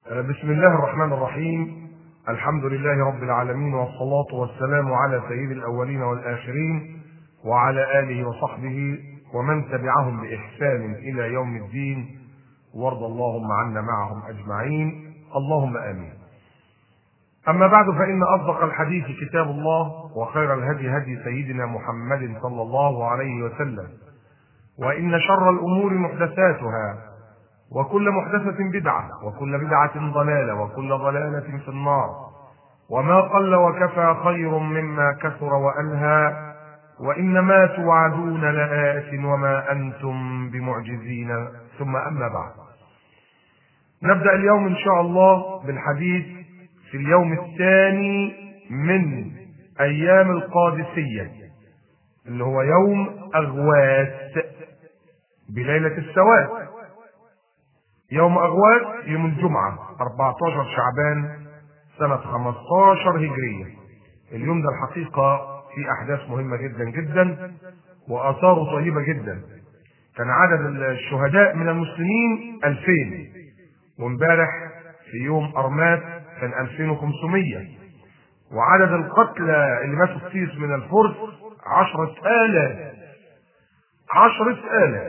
بسم الله الرحمن الرحيم الحمد لله رب العالمين والصلاة والسلام على سيد الأولين والآخرين وعلى آله وصحبه ومن تبعهم بإحسان إلى يوم الدين وارض اللهم عنا معهم أجمعين اللهم آمين أما بعد فإن أصدق الحديث كتاب الله وخير الهدي هدي سيدنا محمد صلى الله عليه وسلم وإن شر الأمور محدثاتها وكل محدثة بدعة وكل بدعة ضلالة وكل ضلالة في النار وما قل وكفى خير مما كثر وألهى وإنما توعدون لآت وما أنتم بمعجزين ثم أما بعد نبدأ اليوم إن شاء الله بالحديث في اليوم الثاني من أيام القادسية اللي هو يوم أغواس بليلة السواد يوم أغواس يوم الجمعة 14 شعبان سنة 15 هجرية اليوم ده الحقيقة في أحداث مهمة جدا جدا وآثاره طيبة جدا كان عدد الشهداء من المسلمين 2000 وامبارح في يوم أرمات كان 2500 وعدد القتلى اللي ماتوا كتير من الفرس عشرة آلاف عشرة آلاف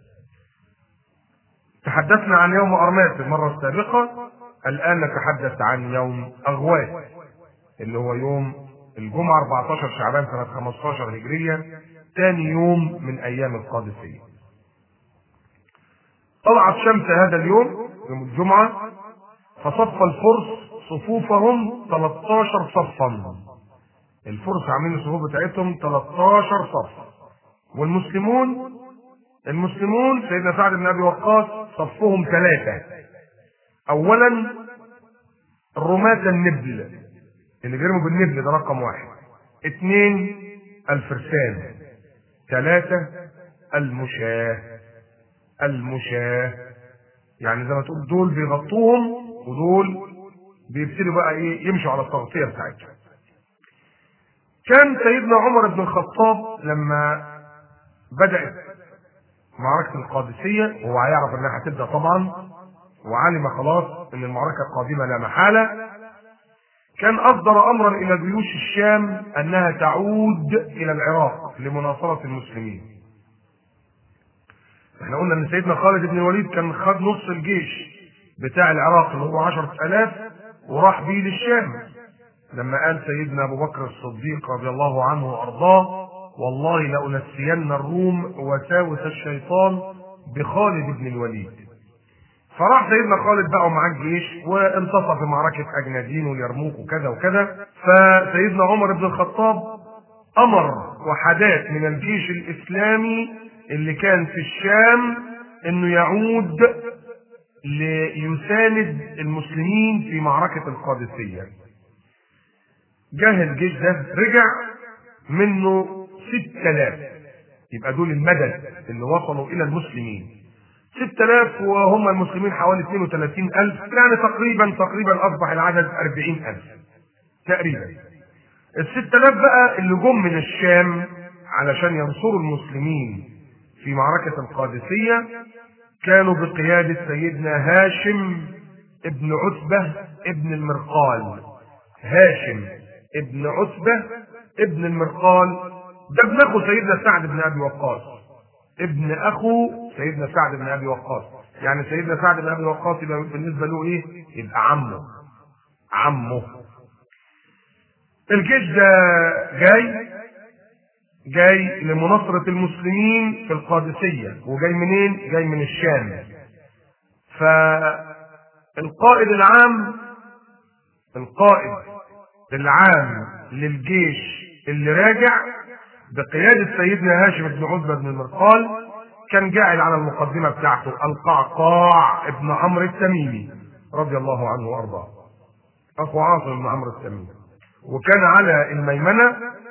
تحدثنا عن يوم أرمات في المرة السابقة الآن نتحدث عن يوم أغواس اللي هو يوم الجمعة 14 شعبان سنة 15 هجرية ثاني يوم من أيام القادسية طلعت شمس هذا اليوم يوم الجمعة فصف الفرس صفوفهم 13 صفا الفرس عاملين الصفوف بتاعتهم 13 صف والمسلمون المسلمون سيدنا سعد بن ابي وقاص صفهم ثلاثه اولا رماة النبل اللي بيرموا بالنبل ده رقم واحد اثنين الفرسان ثلاثة المشاة المشاة يعني زي ما تقول دول بيغطوهم ودول بيبتدوا بقى ايه يمشوا على التغطية بتاعتهم كان سيدنا عمر بن الخطاب لما بدأت معركة القادسية وهو هيعرف انها هتبدأ طبعا وعلم خلاص ان المعركة القادمة لا محالة كان اصدر امرا الى جيوش الشام انها تعود الى العراق لمناصرة المسلمين احنا قلنا ان سيدنا خالد بن الوليد كان خد نص الجيش بتاع العراق اللي هو عشرة الاف وراح بيه للشام لما قال سيدنا ابو بكر الصديق رضي الله عنه وارضاه والله لأنسين الروم وساوس الشيطان بخالد بن الوليد فراح سيدنا خالد بقى معاه الجيش وانتصر في معركة أجنادين واليرموك وكذا وكذا فسيدنا عمر بن الخطاب أمر وحدات من الجيش الإسلامي اللي كان في الشام إنه يعود ليساند المسلمين في معركة القادسية جه الجيش ده رجع منه ستة آلاف يبقى دول المدد اللي وصلوا إلى المسلمين ستة آلاف وهم المسلمين حوالي 32 ألف يعني تقريبا تقريبا أصبح العدد 40 ألف تقريبا الستة آلاف بقى اللي جم من الشام علشان ينصروا المسلمين في معركة القادسية كانوا بقيادة سيدنا هاشم ابن عتبة ابن المرقال هاشم ابن عتبة ابن المرقال ده ابن اخو سيدنا سعد بن ابي وقاص ابن اخو سيدنا سعد بن ابي وقاص يعني سيدنا سعد بن ابي وقاص يبقى بالنسبه له ايه يبقى عمه عمه الجيش ده جاي جاي لمناصرة المسلمين في القادسية وجاي منين؟ جاي من الشام فالقائد العام القائد العام للجيش اللي راجع بقيادة سيدنا هاشم بن عتبة بن المرقال كان جاعل على المقدمة بتاعته القعقاع ابن عمرو التميمي رضي الله عنه وارضاه اخو عاصم بن عمرو التميمي وكان على الميمنة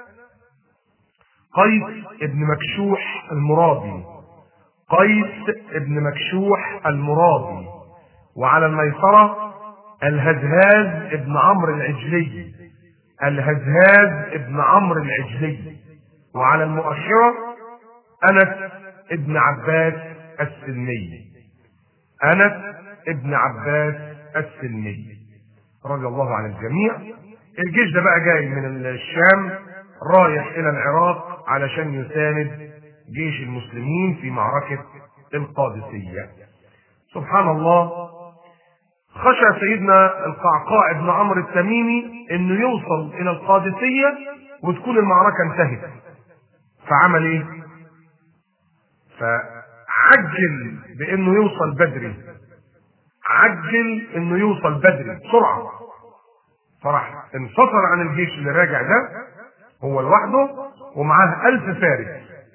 قيس ابن مكشوح المرادي قيس ابن مكشوح المرادي وعلى الميسرة الهزهاز ابن عمرو العجلي الهزهاز ابن عمرو العجلي وعلى المؤشرة أنس ابن عباس السني أنس ابن عباس السلمي رضي الله عن الجميع الجيش ده بقى جاي من الشام رايح الى العراق علشان يساند جيش المسلمين في معركة القادسية سبحان الله خشى سيدنا القعقاع بن عمرو التميمي انه يوصل الى القادسية وتكون المعركة انتهت فعمل ايه فعجل بانه يوصل بدري عجل انه يوصل بدري بسرعة فراح انفصل عن الجيش اللي راجع ده هو لوحده ومعاه ألف فارس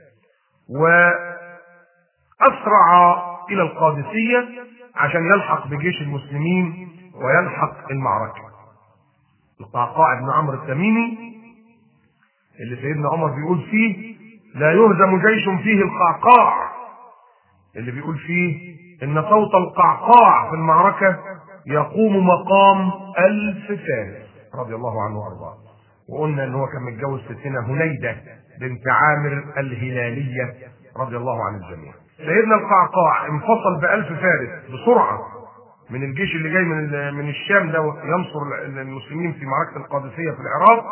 وأسرع إلى القادسية عشان يلحق بجيش المسلمين ويلحق المعركة القعقاع بن عمرو التميمي اللي سيدنا عمر بيقول فيه لا يهزم جيش فيه القعقاع اللي بيقول فيه ان صوت القعقاع في المعركة يقوم مقام ألف فارس رضي الله عنه وأرضاه وقلنا ان هو كان متجوز ستنا هنيدة بنت عامر الهلالية رضي الله عن الجميع سيدنا القعقاع انفصل بألف فارس بسرعة من الجيش اللي جاي من من الشام ده ينصر المسلمين في معركة القادسية في العراق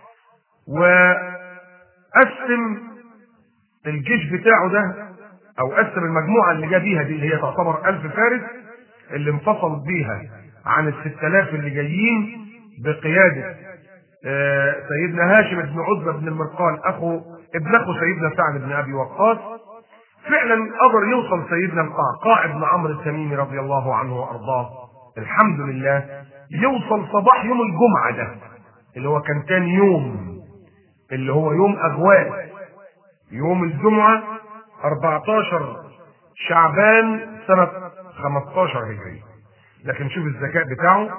وقسم الجيش بتاعه ده او قسم المجموعة اللي جا بيها دي اللي هي تعتبر ألف فارس اللي انفصل بيها عن الست آلاف اللي جايين بقيادة سيدنا هاشم بن عتبة بن المرقال أخو ابن أخو سيدنا سعد بن أبي وقاص فعلا قدر يوصل سيدنا القعقاع بن عمرو التميمي رضي الله عنه وأرضاه الحمد لله يوصل صباح يوم الجمعة ده اللي هو كان تاني يوم اللي هو يوم أغوال يوم الجمعة 14 شعبان سنة 15 هجري لكن شوف الذكاء بتاعه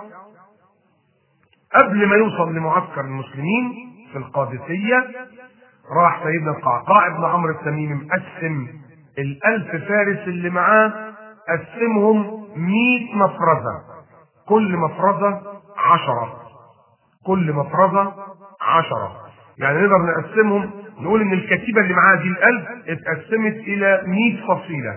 قبل ما يوصل لمعسكر المسلمين في القادسية راح سيدنا القعقاع بن عمرو التميمي مقسم الألف فارس اللي معاه قسمهم 100 مفرزة كل مفرزة عشرة كل مفرزة عشرة يعني نقدر نقسمهم نقول ان الكتيبة اللي معاها دي الألف اتقسمت إلى 100 فصيلة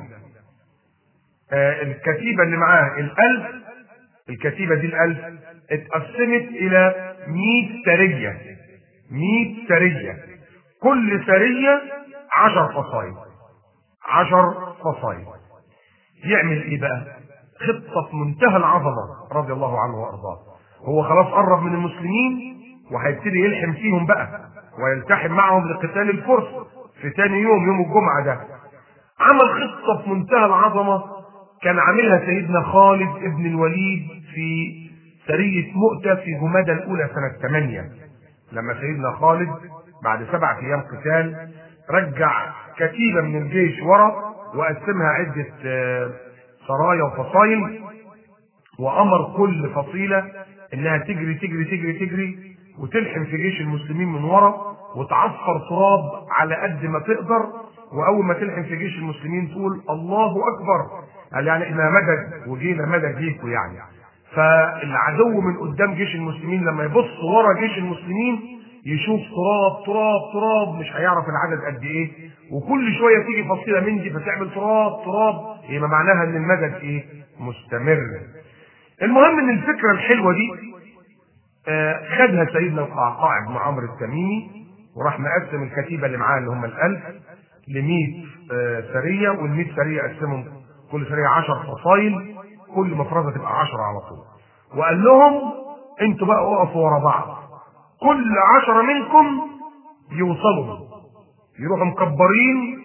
آه الكتيبة اللي معاها الألف الكتيبة دي الألف اتقسمت إلى 100 سرية 100 سرية كل سرية 10 فصائل 10 فصائل يعمل ايه بقى؟ خطة في منتهى العظمة رضي الله عنه وارضاه هو خلاص قرب من المسلمين وهيبتدي يلحم فيهم بقى ويلتحم معهم لقتال الفرس في تاني يوم يوم الجمعة ده عمل خطة في منتهى العظمة كان عاملها سيدنا خالد ابن الوليد في سرية مؤتة في جمادى الأولى سنة 8 لما سيدنا خالد بعد سبعة أيام قتال رجع كتيبة من الجيش ورا وقسمها عدة سرايا وفصائل وأمر كل فصيلة إنها تجري تجري تجري تجري وتلحم في جيش المسلمين من ورا وتعصر تراب على قد ما تقدر وأول ما تلحم في جيش المسلمين تقول الله أكبر قال يعني احنا مدد وجينا مدد ليكوا يعني فالعدو من قدام جيش المسلمين لما يبص ورا جيش المسلمين يشوف تراب تراب تراب مش هيعرف العدد قد ايه وكل شويه تيجي فصيله من دي فتعمل تراب تراب يبقى معناها ان المدد ايه مستمر المهم ان الفكره الحلوه دي آه خدها سيدنا القعقاع بن عمرو التميمي وراح مقسم الكتيبه اللي معاه اللي هم الألف ل 100 آه سريه وال 100 سريه قسمهم كل سريه 10 فصائل كل مفرزه تبقى 10 على طول وقال لهم انتوا بقى اقفوا ورا بعض كل عشرة منكم يوصلوا يروحوا مكبرين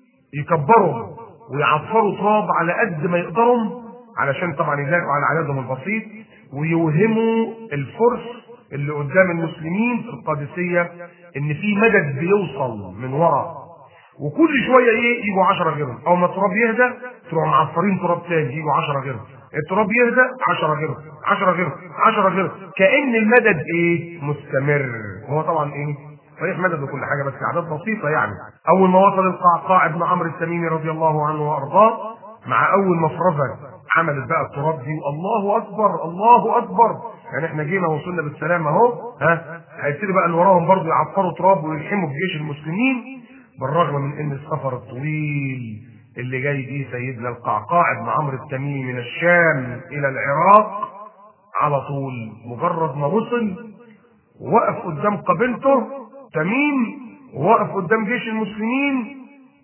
يكبروا ويعصروا تراب على قد ما يقدروا علشان طبعا يلاقوا على عددهم البسيط ويوهموا الفرس اللي قدام المسلمين في القادسية ان في مدد بيوصل من ورا وكل شوية ايه يجوا عشرة غيرهم اول ما التراب يهدى تروحوا معصرين تراب تاني يجوا عشرة غيرهم التراب يهدى 10 غيره 10 غيره 10 غيره كأن المدد ايه مستمر هو طبعا ايه صحيح مدد وكل حاجه بس اعداد بسيطه يعني اول ما وصل القعقاع ابن عمرو التميمي رضي الله عنه وارضاه مع اول مفرزه عملت بقى التراب دي الله اكبر الله اكبر يعني احنا جينا وصلنا بالسلام اهو ها هيبتدي بقى اللي وراهم برضه يعفروا تراب ويلحموا في جيش المسلمين بالرغم من ان السفر الطويل اللي جاي دي سيدنا القعقاع بن عمرو التميمي من الشام الى العراق على طول مجرد ما وصل وقف قدام قبيلته تميم ووقف قدام جيش المسلمين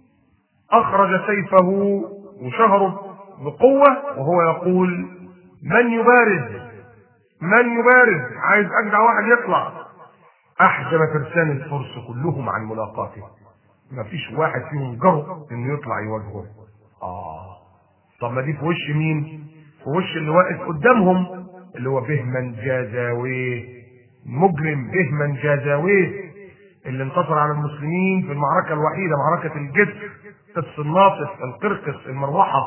اخرج سيفه وشهره بقوه وهو يقول من يبارز من يبارز عايز اجدع واحد يطلع احجب فرسان الفرس كلهم عن ملاقاته ما فيش واحد فيهم جرؤ انه يطلع يواجهه اه طب ما دي في وش مين في وش اللي واقف قدامهم اللي هو بهمن جازاويه مجرم بهمن جازاويه اللي انتصر على المسلمين في المعركة الوحيدة معركة الجسر قدس الناصف القرقس المروحة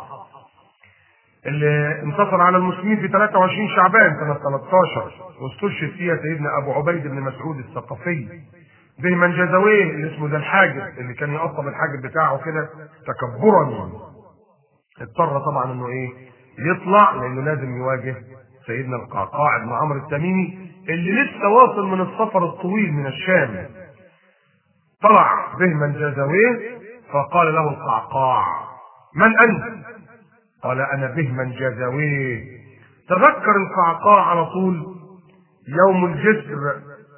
اللي انتصر على المسلمين في 23 شعبان سنة 13 واستشهد فيها سيدنا أبو عبيد بن مسعود الثقفي بهمن جازاويه اللي اسمه ده الحاجب اللي كان يقطم الحاجب بتاعه كده تكبرا اضطر طبعا انه ايه يطلع لانه لازم يواجه سيدنا القعقاع بن عمرو التميمي اللي لسه واصل من السفر الطويل من الشام طلع بهمن جازاويه فقال له القعقاع من انت قال انا بهمن جازاويه تذكر القعقاع على طول يوم الجسر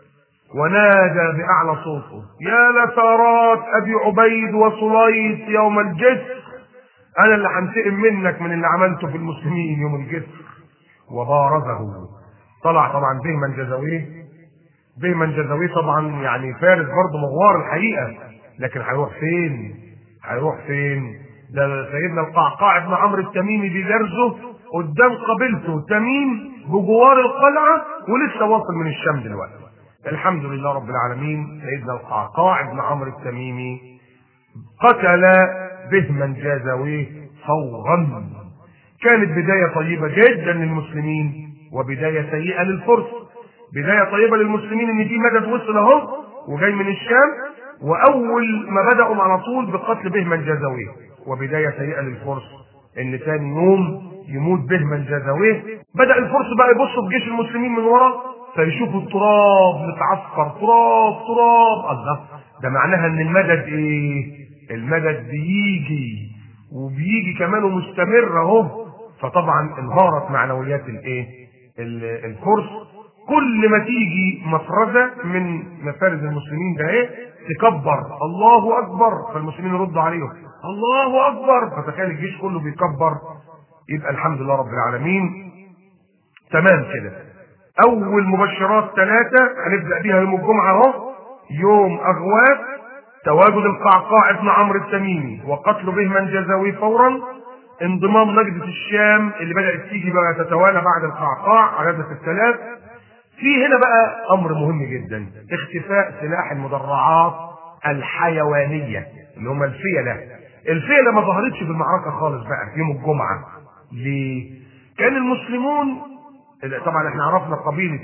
ونادى باعلى صوته يا لثارات ابي عبيد وصليت يوم الجسر انا اللي هنتقم منك من اللي عملته في المسلمين يوم الجسر وبارزه طلع طبعا بهمن جزاويه بهمن جزاويه طبعا يعني فارس برضه مغوار الحقيقه لكن هيروح فين؟ هيروح فين؟ ده سيدنا القعقاع بن عمرو التميمي بيجرزه قدام قبيلته تميم بجوار القلعه ولسه واصل من الشام دلوقتي. الحمد لله رب العالمين سيدنا القعقاع بن عمرو التميمي قتل بهمن جازاويه فورا كانت بداية طيبة جدا للمسلمين وبداية سيئة للفرس بداية طيبة للمسلمين ان في مدد وصل اهو وجاي من الشام واول ما بدأوا على طول بقتل بهمن جازاويه وبداية سيئة للفرس ان تاني يوم يموت بهمن جازاويه بدأ الفرس بقى يبصوا في جيش المسلمين من ورا فيشوفوا التراب متعسكر تراب تراب الله ده معناها ان المدد ايه المدد بيجي وبيجي كمان ومستمر اهو فطبعا انهارت معنويات الايه الفرس كل ما تيجي مفرزه من مفارز المسلمين ده ايه تكبر الله اكبر فالمسلمين يردوا عليهم الله اكبر فتخيل الجيش كله بيكبر يبقى الحمد لله رب العالمين تمام كده اول مبشرات ثلاثه هنبدا بيها يوم الجمعه اهو يوم اغواث تواجد القعقاع بن عمرو التميمي وقتل بهمن جزاوي فورا انضمام نجدة الشام اللي بدأت تيجي بقى تتوالى بعد القعقاع عدد الثلاث في هنا بقى امر مهم جدا اختفاء سلاح المدرعات الحيوانية اللي هم الفيلة الفيلة ما ظهرتش في المعركة خالص بقى في يوم الجمعة ليه؟ كان المسلمون طبعا احنا عرفنا قبيلة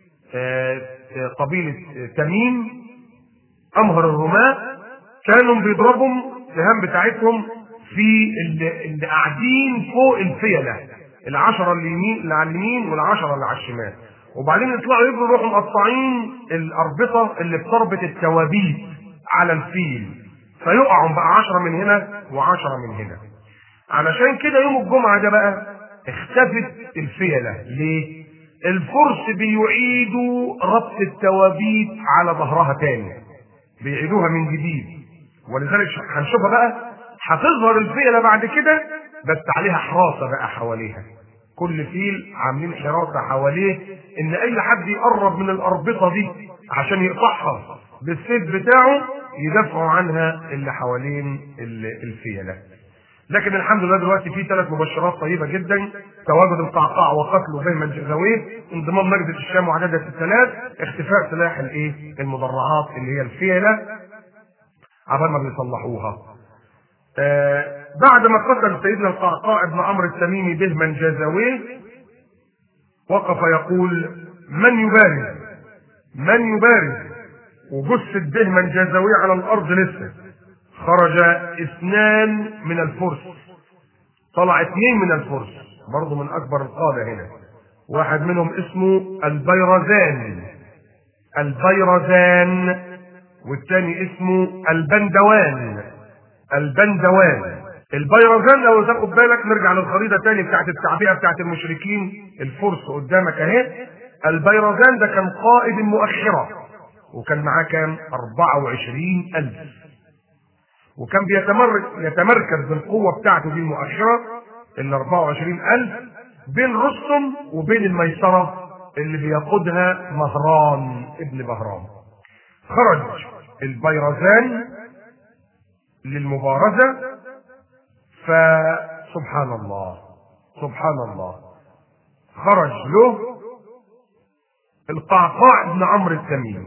قبيلة تميم امهر الرماة كانوا بيضربهم السهام بتاعتهم في اللي, اللي قاعدين فوق الفيلة العشرة اللي يمين اللي على اليمين والعشرة اللي على الشمال وبعدين يطلعوا يجروا يروحوا مقطعين الأربطة اللي بتربط التوابيت على الفيل فيقعوا بقى عشرة من هنا وعشرة من هنا علشان كده يوم الجمعة ده بقى اختفت الفيلة ليه؟ الفرس بيعيدوا ربط التوابيت على ظهرها تاني بيعيدوها من جديد ولذلك هنشوفها بقى هتظهر الفيلة بعد كده بس عليها حراسة بقى حواليها كل فيل عاملين حراسة حواليه ان اي حد يقرب من الاربطة دي عشان يقطعها بالسيف بتاعه يدافعوا عنها اللي حوالين الفيلة لكن الحمد لله دلوقتي في ثلاث مبشرات طيبه جدا تواجد القعقاع وقتله بهما الجزاويه انضمام نجدة الشام وعدد الثلاث اختفاء سلاح الايه المدرعات اللي هي الفيله عبال ما بيصلحوها آه بعد ما قتل سيدنا القعقاع بن عمرو التميمي بهما جازاويه وقف يقول من يبارز من يبارز وجثة بهما جازاويه على الارض لسه خرج اثنان من الفرس طلع اثنين من الفرس برضه من اكبر القادة هنا واحد منهم اسمه البيرزان البيرزان والثاني اسمه البندوان البندوان البيرزان لو تاخد بالك نرجع للخريطه تاني بتاعت التعبئه بتاعت المشركين الفرس قدامك اهي البيرزان ده كان قائد مؤخره وكان معاه كام 24000 وكان بيتمر يتمركز بالقوه بتاعته دي المؤخره ال 24000 بين رستم وبين الميسره اللي بيقودها مهران ابن بهرام خرج البيرزان للمبارزه فسبحان الله سبحان الله خرج له القعقاع بن عمرو التميمي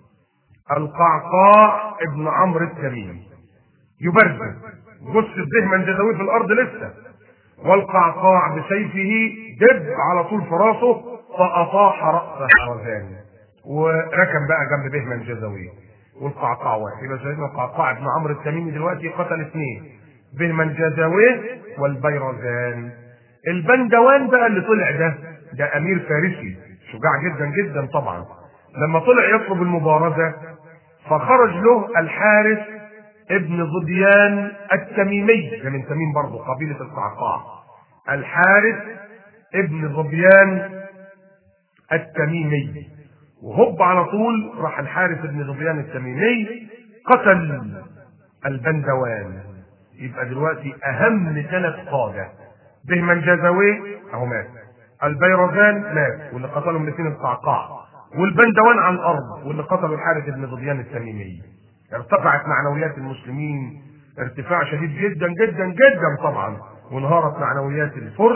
القعقاع ابن عمرو التميمي يبرد جثة دهما جدوي في الارض لسه والقعقاع بسيفه دب على طول في راسه فاطاح راس حرزان وركب بقى جنب بهما جزوي والقعقاع واحد يبقى سيدنا القعقاع بن عمرو التميمي دلوقتي قتل اثنين بهمن جزاويه والبيرزان البندوان بقى اللي طلع ده ده امير فارسي شجاع جدا جدا طبعا لما طلع يطلب المبارزه فخرج له الحارث ابن ظبيان التميمي ده من تميم برضه قبيله القعقاع الحارث ابن ظبيان التميمي وهب على طول راح الحارث ابن ظبيان التميمي قتل البندوان يبقى دلوقتي اهم ثلاث قاده بهمن جازوي اهو مات البيرزان مات واللي قتلهم الاثنين القعقاع والبندوان على الارض واللي قتلوا الحارث بن ظبيان التميمي ارتفعت معنويات المسلمين ارتفاع شديد جدا جدا جدا طبعا وانهارت معنويات الفرس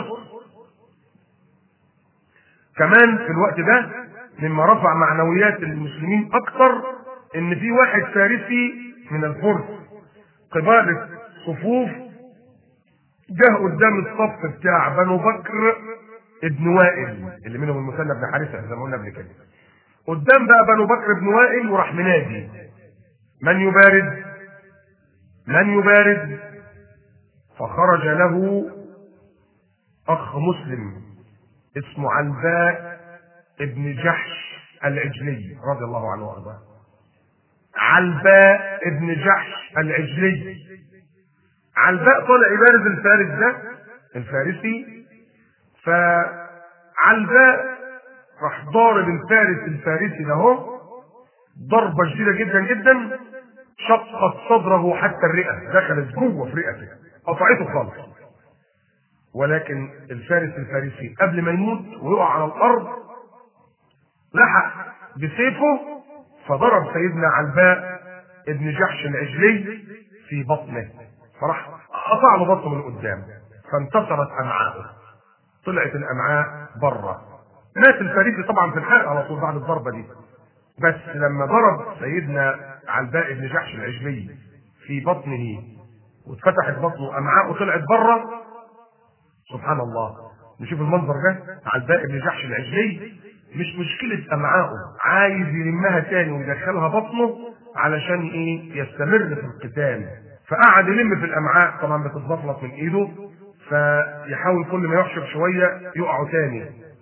كمان في الوقت ده مما رفع معنويات المسلمين اكثر ان في واحد فارسي من الفرس قبالة صفوف جه قدام الصف بتاع بنو بكر ابن وائل اللي منهم المثنى بن حارثه زي ما قلنا قبل كده قدام بقى بنو بكر بن وائل وراح منادي من يبارد من يبارد فخرج له اخ مسلم اسمه عنباء ابن جحش العجلي رضي الله عنه وارضاه علباء ابن جحش العجلي علباء طالع يبارز الفارس ده الفارسي فعلباء راح ضارب الفارس الفارسي ده اهو ضربه شديده جدا جدا شقت صدره حتى الرئه دخلت جوه في رئته قطعته خالص ولكن الفارس الفارسي قبل ما يموت ويقع على الارض لحق بسيفه فضرب سيدنا علباء ابن جحش العجلي في بطنه فراح قطع له بطنه من قدام فانتصرت امعاءه طلعت الامعاء بره مات الفارسي طبعا في الحرق على طول بعد الضربه دي بس لما ضرب سيدنا علباء بن جحش العجلي في بطنه واتفتحت بطنه امعاءه طلعت بره سبحان الله نشوف المنظر ده علباء بن جحش العجلي مش مشكلة أمعائه عايز يلمها تاني ويدخلها بطنه علشان إيه يستمر في القتال فقعد يلم في الأمعاء طبعا بتتزفلط من إيده فيحاول كل ما يحشر شوية يقعوا تاني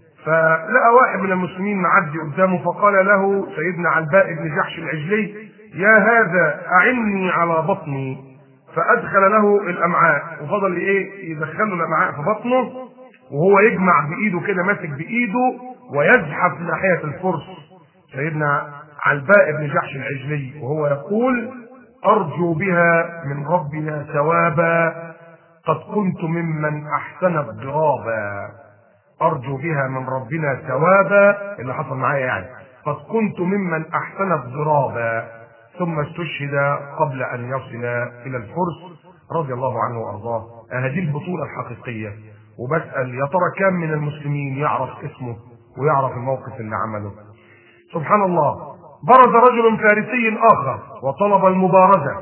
فلقى واحد من المسلمين معدي قدامه فقال له سيدنا علباء بن جحش العجلي يا هذا أعني على بطني فأدخل له الأمعاء وفضل إيه يدخل له الأمعاء في بطنه وهو يجمع بإيده كده ماسك بإيده ويزحف ناحية الفرس سيدنا علباء بن جحش العجلي وهو يقول أرجو بها من ربنا ثوابا قد كنت ممن أحسن الضرابا أرجو بها من ربنا ثوابا اللي حصل معايا يعني قد كنت ممن أحسن الضرابا ثم استشهد قبل أن يصل إلى الفرس رضي الله عنه وأرضاه هذه البطولة الحقيقية وبسأل يا ترى كم من المسلمين يعرف اسمه ويعرف الموقف اللي عمله سبحان الله برز رجل فارسي آخر وطلب المبارزة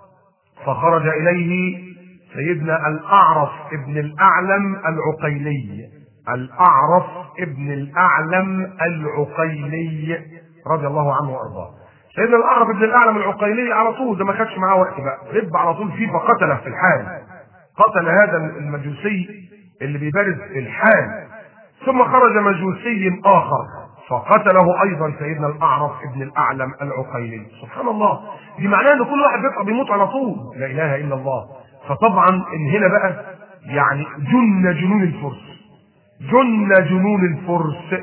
فخرج إليه سيدنا الأعرف ابن الأعلم العقيلي الأعرف ابن الأعلم العقيلي رضي الله عنه وأرضاه سيدنا الأعرف ابن الأعلم العقيلي على طول ده ما خدش معاه وقت بقى رب على طول فيه فقتله في الحال قتل هذا المجوسي اللي بيبارز في الحال ثم خرج مجوسي آخر فقتله أيضا سيدنا الأعرف ابن الأعلم العقيلي سبحان الله دي معناه أن كل واحد بيطلع بيموت على طول لا إله إلا الله فطبعا ان هنا بقى يعني جن جنون الفرس جن جنون الفرس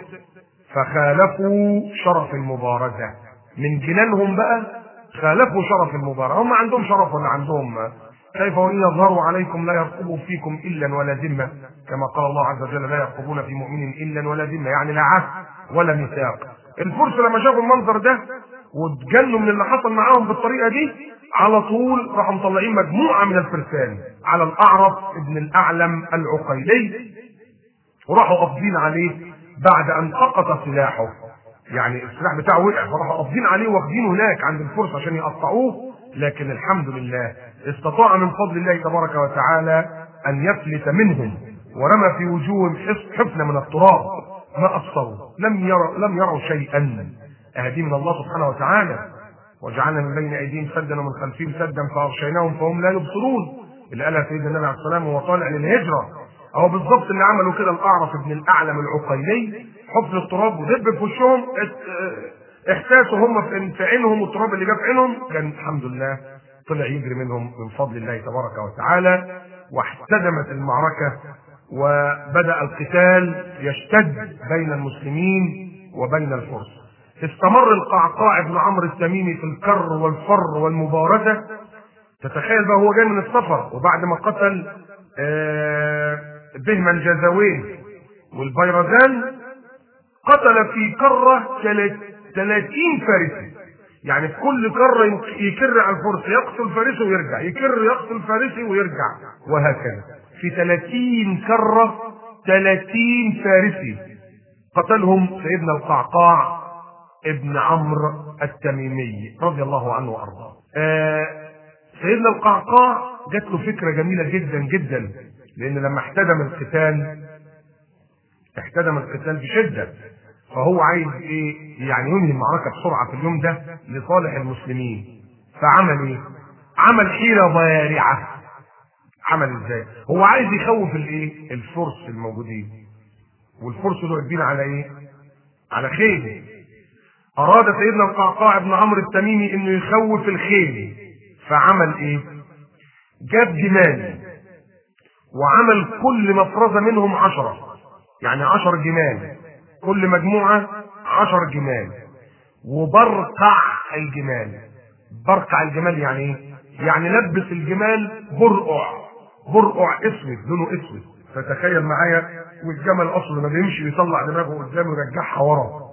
فخالفوا شرف المبارزة من جنانهم بقى خالفوا شرف المبارزة هم عندهم شرف ولا عندهم كيف وإن يظهروا عليكم لا يرقبوا فيكم إلا ولا ذمة كما قال الله عز وجل لا يرقبون في مؤمن إلا ولا ذمة يعني لا عهد ولا ميثاق الفرس لما شافوا المنظر ده واتجنوا من اللي حصل معاهم بالطريقة دي على طول راحوا مطلعين مجموعة من الفرسان على الأعرف ابن الأعلم العقيلي وراحوا قابضين عليه بعد أن سقط سلاحه يعني السلاح بتاعه وقع فراحوا قابضين عليه واخدينه هناك عند الفرس عشان يقطعوه لكن الحمد لله استطاع من فضل الله تبارك وتعالى أن يفلت منهم ورمى في وجوههم حفنة من التراب ما أبصروا لم يروا لم يروا شيئا أهدي من الله سبحانه وتعالى وجعلنا من بين أيديهم سدا ومن خلفهم سدا فأغشيناهم فهم لا يبصرون اللي قالها سيدنا النبي عليه السلام وهو طالع للهجرة أو بالضبط اللي عملوا كده الأعرف ابن الأعلم العقيلي حفن التراب ودب في وشهم احساسوا هم في عينهم والتراب اللي جاب في عينهم كان الحمد لله طلع يجري منهم من فضل الله تبارك وتعالى واحتدمت المعركة وبدأ القتال يشتد بين المسلمين وبين الفرس استمر القعقاع بن عمرو التميمي في الكر والفر والمبارزة تتخيل بقى هو جاي من السفر وبعد ما قتل آه بهما الجزاوين والبيرزان قتل في كرة 30 فارسي يعني في كل كرة يكر على الفرس يقتل فارسي ويرجع يكر يقتل فارسي ويرجع وهكذا في 30 كرة 30 فارسي قتلهم سيدنا القعقاع ابن عمرو التميمي رضي الله عنه وارضاه. آه سيدنا القعقاع جات له فكره جميله جدا جدا لان لما احتدم القتال احتدم القتال بشده فهو عايز ايه يعني ينهي المعركه بسرعه في اليوم ده لصالح المسلمين فعمل ايه عمل حيله ضارعه عمل ازاي هو عايز يخوف الايه الفرس الموجودين والفرس دول واقفين على ايه على خيل اراد سيدنا القعقاع بن عمرو التميمي انه يخوف الخيل فعمل ايه جاب جمال وعمل كل مفرزه منهم عشره يعني عشر جمال كل مجموعة عشر جمال وبرقع الجمال برقع الجمال يعني ايه يعني لبس الجمال برقع برقع اسود لونه اسود فتخيل معايا والجمل اصلا ما بيمشي يطلع دماغه قدام ويرجعها ورا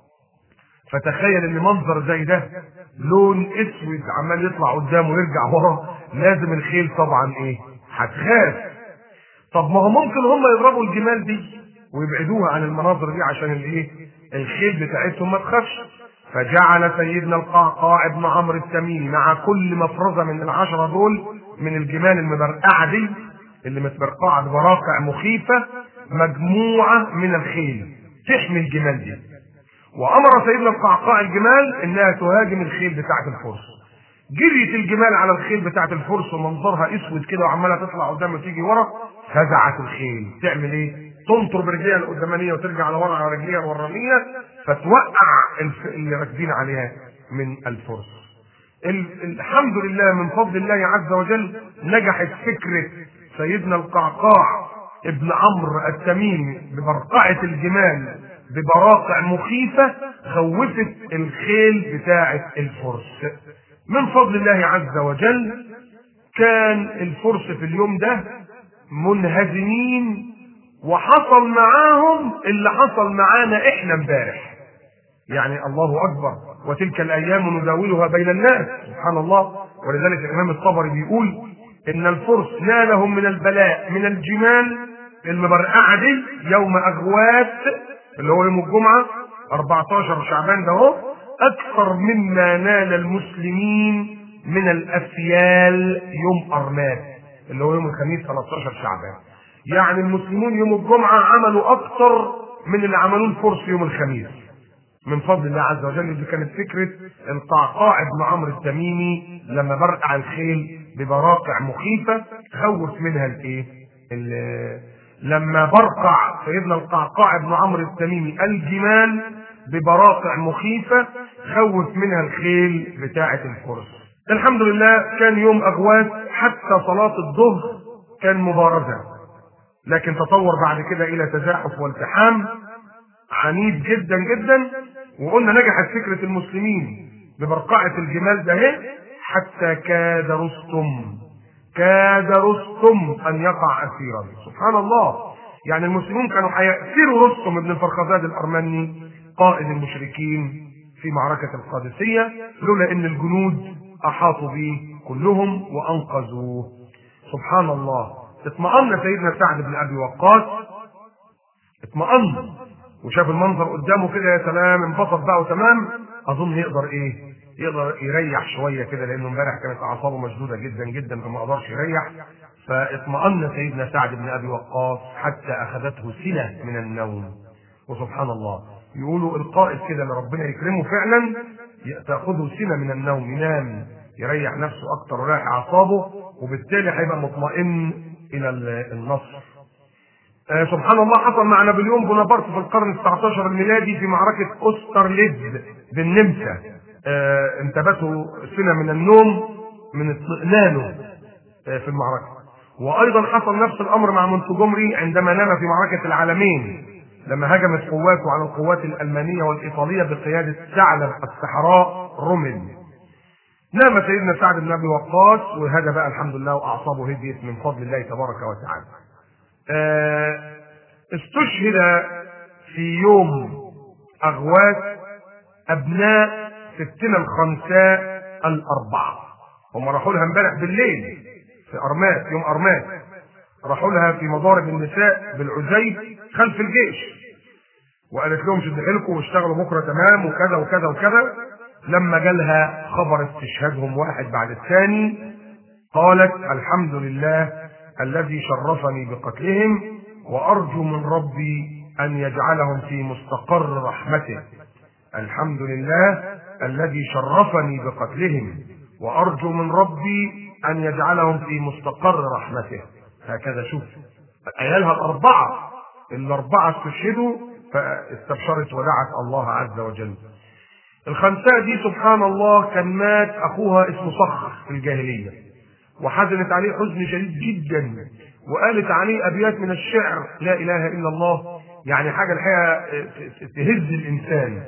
فتخيل ان منظر زي ده لون اسود عمال يطلع قدام ويرجع ورا لازم الخيل طبعا ايه هتخاف طب ما هو ممكن هم يضربوا الجمال دي ويبعدوها عن المناظر دي عشان الايه الخيل بتاعتهم ما تخافش فجعل سيدنا القعقاع بن عمرو التميمي مع كل مفرزه من العشره دول من الجمال المبرقعه دي اللي متبرقعه ببراقع مخيفه مجموعه من الخيل تحمي الجمال دي وامر سيدنا القعقاع الجمال انها تهاجم الخيل بتاعه الفرس جريت الجمال على الخيل بتاعه الفرس ومنظرها اسود كده وعماله تطلع قدام وتيجي ورا فزعت الخيل تعمل ايه تنطر برجليها القدامانيه وترجع لورا على رجليها الورانيه فتوقع اللي راكبين عليها من الفرس الحمد لله من فضل الله عز وجل نجحت فكره سيدنا القعقاع ابن عمرو التميمي ببرقعه الجمال ببراقع مخيفه خوفت الخيل بتاعه الفرس من فضل الله عز وجل كان الفرس في اليوم ده منهزمين وحصل معاهم اللي حصل معانا احنا امبارح يعني الله اكبر وتلك الايام نداولها بين الناس سبحان الله ولذلك الامام الطبري بيقول ان الفرس نالهم من البلاء من الجمال المبرقعه دي يوم اغوات اللي هو يوم الجمعه 14 شعبان ده اهو اكثر مما نال المسلمين من الافيال يوم ارمات اللي هو يوم الخميس 13 شعبان يعني المسلمون يوم الجمعة عملوا أكثر من اللي عملوه الفرس يوم الخميس من فضل الله عز وجل دي كانت فكرة القعقاع بن عمرو التميمي لما برقع الخيل ببراقع مخيفة خوف منها الايه؟ لما برقع سيدنا القعقاع بن عمرو التميمي الجمال ببراقع مخيفة خوف منها الخيل بتاعة الفرس الحمد لله كان يوم اغواث حتى صلاه الظهر كان مبارزه لكن تطور بعد كده الى تزاحف والتحام عنيف جدا جدا وقلنا نجحت فكره المسلمين ببرقعه الجمال ده اهي حتى كاد رستم كاد رستم ان يقع اسيرا سبحان الله يعني المسلمون كانوا هيأسروا رستم بن الفرخزاد الارمني قائد المشركين في معركة القادسية لولا ان الجنود احاطوا به كلهم وانقذوه سبحان الله اطمأن سيدنا سعد بن ابي وقاص اطمأن وشاف المنظر قدامه كده يا سلام انبسط بقى وتمام اظن يقدر ايه يقدر يريح شويه كده لانه امبارح كانت اعصابه مشدوده جدا جدا فما قدرش يريح فاطمأن سيدنا سعد بن ابي وقاص حتى اخذته سنه من النوم وسبحان الله يقولوا القائد كده اللي ربنا يكرمه فعلا تاخذه سنه من النوم ينام يريح نفسه اكتر ويريح اعصابه وبالتالي هيبقى مطمئن الى النصر آه سبحان الله حصل مع نابليون بونابرت في القرن ال 19 الميلادي في معركه اوسترليتز بالنمسا آه انتابته سنه من النوم من اطمئنانه آه في المعركه وايضا حصل نفس الامر مع مونتجومري عندما نام في معركه العالمين لما هجمت قواته على القوات الالمانيه والايطاليه بقياده ثعلب الصحراء رومل نام سيدنا سعد بن ابي وقاص وهذا بقى الحمد لله واعصابه هديت من فضل الله تبارك وتعالى استشهد في يوم اغواث ابناء ستنا الخنساء الاربعه هم راحوا لها امبارح بالليل في ارمات يوم ارمات راحوا لها في مضارب النساء بالعزيز خلف الجيش وقالت لهم شد حيلكم واشتغلوا بكره تمام وكذا وكذا وكذا لما جالها خبر استشهادهم واحد بعد الثاني قالت الحمد لله الذي شرفني بقتلهم وارجو من ربي ان يجعلهم في مستقر رحمته الحمد لله الذي شرفني بقتلهم وارجو من ربي ان يجعلهم في مستقر رحمته هكذا شوف عيالها الاربعه الاربعه استشهدوا فاستبشرت ودعت الله عز وجل الخنساء دي سبحان الله كان مات اخوها اسمه صخر في الجاهليه وحزنت عليه حزن شديد جدا وقالت عليه ابيات من الشعر لا اله الا الله يعني حاجه الحقيقه تهز الانسان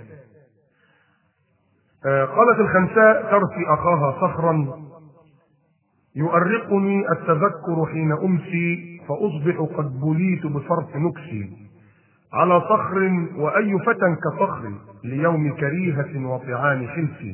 قالت الخنساء ترثي اخاها صخرا يؤرقني التذكر حين امسي فاصبح قد بليت بصرف نكسي على صخر واي فتى كصخر ليوم كريهه وطعام خلسي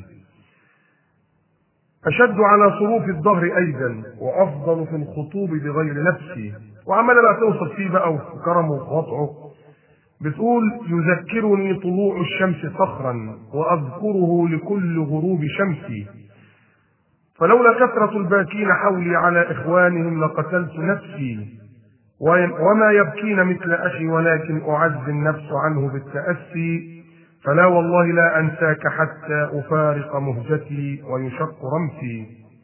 أشد على صروف الظهر أيضا وأفضل في الخطوب بغير نفسي وعمالة بقى توصف فيه بقى وكرمه ووضعه بتقول يذكرني طلوع الشمس صخرا وأذكره لكل غروب شمسي فلولا كثرة الباكين حولي على إخوانهم لقتلت نفسي وما يبكين مثل أخي ولكن أعز النفس عنه بالتأسي فلا والله لا أنساك حتى أفارق مهجتي ويشق رمسي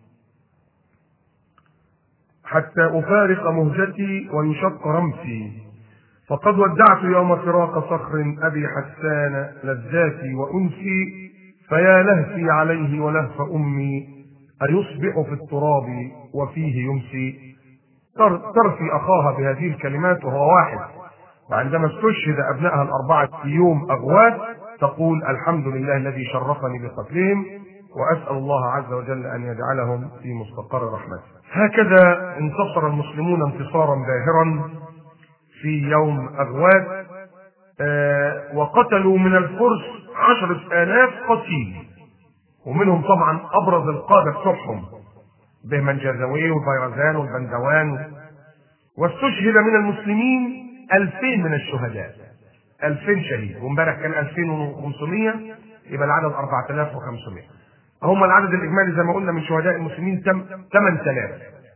حتى أفارق مهجتي ويشق رمسي فقد ودعت يوم فراق صخر أبي حسان لذاتي وأنسي فيا لهفي عليه ولهف أمي أيصبح في التراب وفيه يمسي ترثي أخاها بهذه الكلمات وهو واحد وعندما استشهد أبنائها الأربعة في يوم أغواث تقول الحمد لله الذي شرفني بقتلهم وأسأل الله عز وجل أن يجعلهم في مستقر رحمته هكذا انتصر المسلمون انتصارا باهرا في يوم أغواث آه وقتلوا من الفرس عشرة آلاف قتيل ومنهم طبعا أبرز القادة بتوعهم بهمن جازوي والبيرزان والبندوان واستشهد من المسلمين ألفين من الشهداء 2000 شهيد وامبارح كان 2500 يبقى العدد 4500 هم العدد الاجمالي زي ما قلنا من شهداء المسلمين تم 8000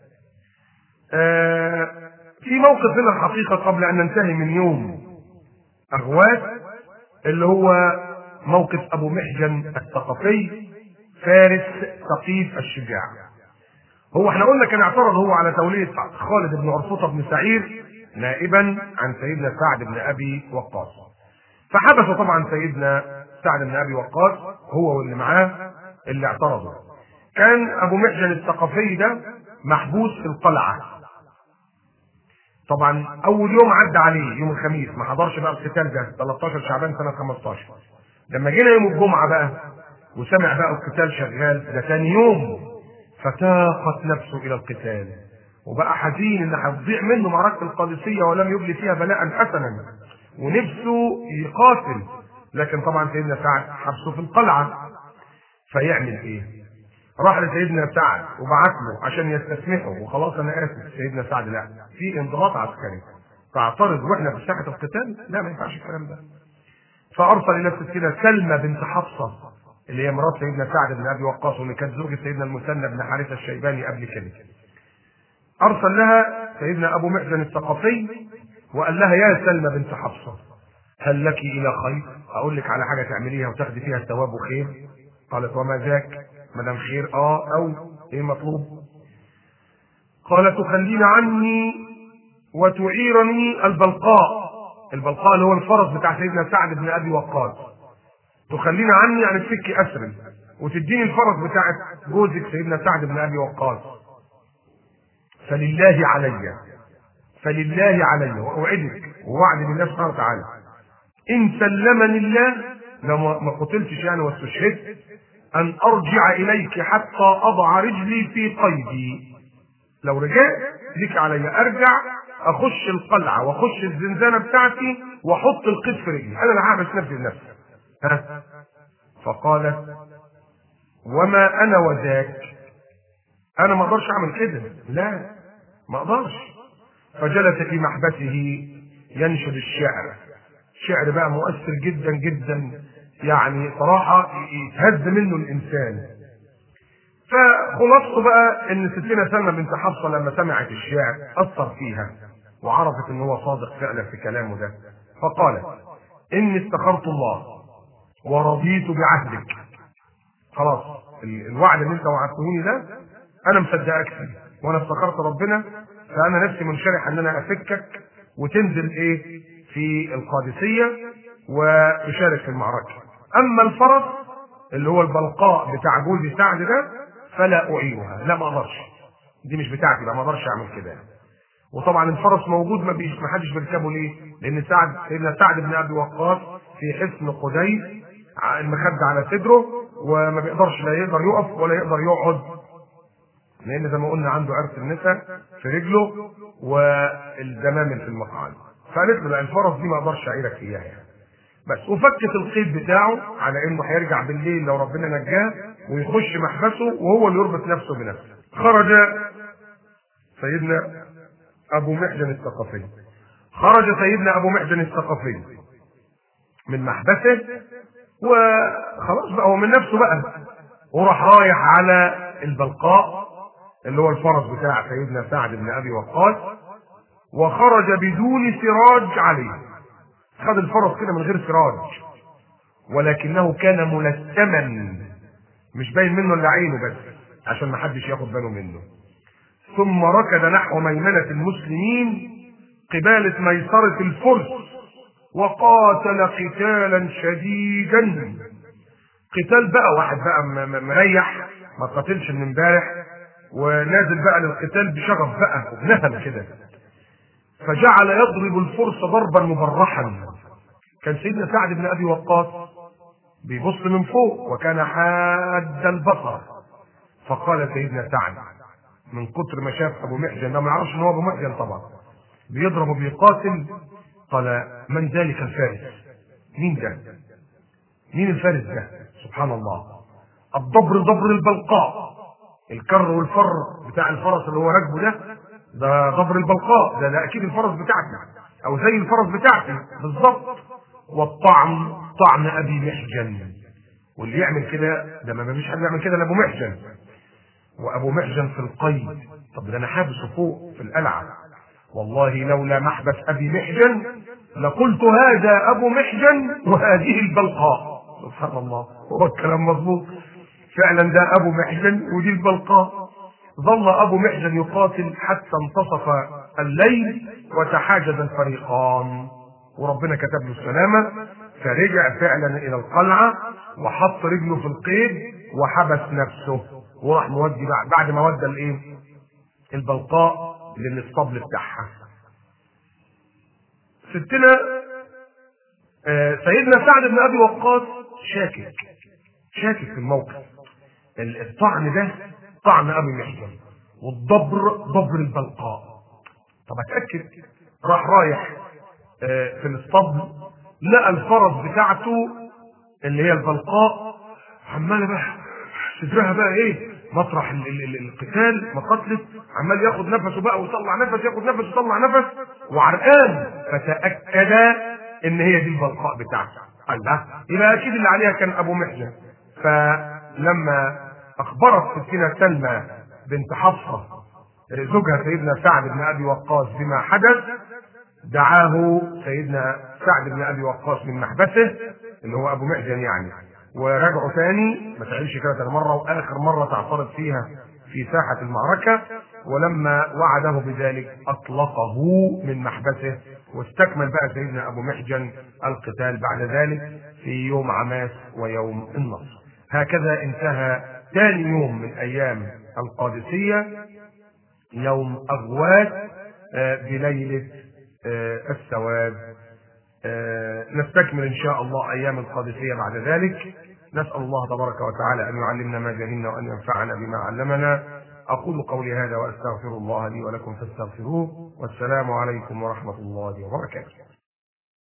آه في موقف هنا الحقيقه قبل ان ننتهي من يوم اغواث اللي هو موقف ابو محجن الثقفي فارس ثقيف الشجاع هو احنا قلنا كان اعترض هو على توليه خالد بن عرفطه بن سعير نائبا عن سيدنا سعد بن ابي وقاص فحبس طبعا سيدنا سعد بن ابي وقاص هو واللي معاه اللي اعترضوا كان ابو محجن الثقفي ده محبوس في القلعه طبعا اول يوم عدى عليه يوم الخميس ما حضرش بقى القتال ده 13 شعبان سنه 15 لما جينا يوم الجمعه بقى وسمع بقى القتال شغال ده ثاني يوم فتاقت نفسه الى القتال وبقى حزين ان هتضيع منه معركه القادسيه ولم يبلي فيها بلاء حسنا ونفسه يقاتل لكن طبعا سيدنا سعد حبسه في القلعه فيعمل ايه؟ راح لسيدنا سعد وبعت له عشان يستسمحه وخلاص انا اسف سيدنا سعد لا في انضباط عسكري تعترض واحنا في ساحه القتال لا ما ينفعش الكلام ده فارسل الى السكينه سلمى بنت حفصه اللي هي مرات سيدنا سعد بن ابي وقاص واللي كانت زوجة سيدنا المثنى بن حارثه الشيباني قبل كده ارسل لها سيدنا ابو محزن الثقفي وقال لها يا سلمى بنت حفصه هل لك الى خير؟ اقول لك على حاجه تعمليها وتاخدي فيها الثواب وخير؟ قالت وما ذاك؟ ما دام خير اه او ايه مطلوب؟ قال تخلين عني وتعيرني البلقاء البلقاء اللي هو الفرس بتاع سيدنا سعد بن ابي وقاص تخلينا عني يعني تفكي اسري وتديني الفرس بتاعت جوزك سيدنا سعد بن ابي وقاص فلله علي فلله علي واوعدك ووعد بالله سبحانه وتعالى ان سلمني الله لو ما قتلتش يعني واستشهدت ان ارجع اليك حتى اضع رجلي في قيدي لو رجعت ليك علي ارجع اخش القلعه واخش الزنزانه بتاعتي واحط القيد في رجلي انا اللي هحبس نفسي بنفسي ها فقالت وما انا وذاك انا ما اقدرش اعمل كده لا ما اقدرش فجلس في محبسه ينشد الشعر شعر بقى مؤثر جدا جدا يعني صراحة يتهز منه الإنسان فخلاصته بقى إن ستنا سلمى بنت حفصة لما سمعت الشعر أثر فيها وعرفت إن هو صادق فعلا في كلامه ده فقالت إني استخرت الله ورضيت بعهدك خلاص الوعد اللي انت وعدتهوني ده انا مصدقك فيه وانا استخرت ربنا فانا نفسي منشرح ان انا افكك وتنزل ايه في القادسيه وتشارك في المعركه اما الفرس اللي هو البلقاء بتاع جوزي سعد ده فلا اعينها لا ما اقدرش دي مش بتاعتي بقى ما اقدرش اعمل كده وطبعا الفرس موجود ما بيش ما حدش بيركبه ليه؟ لان سعد سيدنا سعد بن ابي وقاص في حصن قديس المخدة على صدره وما بيقدرش لا يقدر يقف ولا يقدر يقعد لان زي ما قلنا عنده عرس النساء في رجله والدمامل في المقعد فقالت له لا الفرس دي ما اقدرش اعيرك اياها يعني. بس وفكت القيد بتاعه على انه هيرجع بالليل لو ربنا نجاه ويخش محبسه وهو اللي يربط نفسه بنفسه خرج سيدنا ابو محجن الثقفي خرج سيدنا ابو محجن الثقفي من محبسه وخلاص بقى هو من نفسه بقى وراح رايح على البلقاء اللي هو الفرس بتاع سيدنا سعد بن ابي وقاص وخرج بدون سراج عليه خد الفرس كده من غير سراج ولكنه كان ملثما مش باين منه الا عينه بس عشان ما حدش ياخد باله منه ثم ركض نحو ميمنة المسلمين قبالة ميسرة الفرس وقاتل قتالا شديدا قتال بقى واحد بقى مريح ما قاتلش من امبارح ونازل بقى للقتال بشغف بقى وبنهم كده فجعل يضرب الفرس ضربا مبرحا كان سيدنا سعد بن ابي وقاص بيبص من فوق وكان حاد البصر فقال سيدنا سعد من كتر ما شاف ابو محجن ده ما يعرفش ان هو ابو محجن طبعا بيضرب وبيقاتل قال من ذلك الفارس مين ده مين الفارس ده سبحان الله الضبر ضبر البلقاء الكر والفر بتاع الفرس اللي هو راكبه ده ده ضبر البلقاء ده, ده اكيد الفرس بتاعتي او زي الفرس بتاعتي بالظبط والطعن طعن ابي محجن واللي يعمل كده ده ما فيش حد يعمل كده لابو محجن وابو محجن في القيد طب ده انا حابسه فوق في القلعه والله لولا محبس ابي محجن لقلت هذا ابو محجن وهذه البلقاء سبحان الله هو الكلام مظبوط فعلا ده ابو محجن ودي البلقاء ظل ابو محجن يقاتل حتى انتصف الليل وتحاجز الفريقان وربنا كتب له السلامه فرجع فعلا الى القلعه وحط رجله في القيد وحبس نفسه وراح مودي بعد, بعد ما ودى الايه البلقاء للاسطبل بتاعها ستنا آه، سيدنا سعد بن ابي وقاص شاكك شاكك في الموقف الطعن ده طعن ابي محجن والضبر ضبر البلقاء طب اتاكد راح رايح آه، في الاسطبل لقى الفرس بتاعته اللي هي البلقاء عماله بقى صدرها بقى ايه مطرح ال- ال- ال- القتال ما قتلت عمال ياخد نفسه بقى ويطلع نفس ياخد نفس ويطلع نفس وعرقان فتاكد ان هي دي البلقاء بتاعته الله يبقى اكيد اللي عليها كان ابو محجن فلما اخبرت ستنا سلمى بنت حفصه زوجها سيدنا سعد بن ابي وقاص بما حدث دعاه سيدنا سعد بن ابي وقاص من محبسه اللي هو ابو محجن يعني ورجعوا تاني ما تعملش كده تاني مره واخر مره تعترض فيها في ساحه المعركه ولما وعده بذلك اطلقه من محبسه واستكمل بقى سيدنا ابو محجن القتال بعد ذلك في يوم عماس ويوم النصر هكذا انتهى ثاني يوم من ايام القادسيه يوم اغواث آه، بليله آه، الثواب آه، نستكمل ان شاء الله ايام القادسيه بعد ذلك نسال الله تبارك وتعالى ان يعلمنا ما جهلنا وان ينفعنا بما علمنا اقول قولي هذا واستغفر الله لي ولكم فاستغفروه والسلام عليكم ورحمه الله وبركاته